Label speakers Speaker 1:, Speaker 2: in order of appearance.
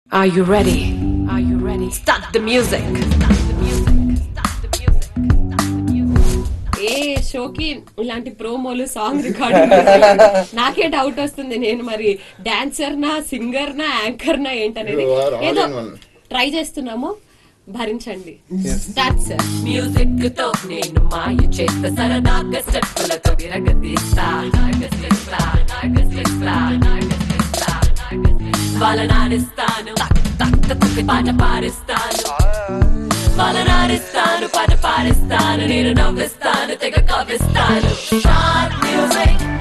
Speaker 1: Are you ready? Are you ready? Start the music. Start the music. Start the music. Start the music.
Speaker 2: ఏ షోకి ఇలాంటి ప్రోమోలు song recording నాకే doubt వస్తుంది నేను మరి డాన్సర్ నా సింగర్ నా యాంకర్ నా ఏంటనేది
Speaker 3: You are all
Speaker 2: ఏదో
Speaker 3: in one.
Speaker 2: ట్రై చేస్తున్నాము భరించండి స్టార్ట్ సార్
Speaker 1: మ్యూజిక్ తో నేను మాయ చేత సరదాగా స్టెప్పులతో విరగదీస్తా నాగసిస్తా నాగసిస్తా నాగసిస్తా వాళ్ళ నాడిస్తాను తక్ తక్ తక్ పాట పాడిస్తాను వాళ్ళ నాడిస్తాను పాట పాడిస్తాను నేను నవ్విస్తాను తెగ కవ్విస్తాను స్టార్ట్ మ్యూజిక్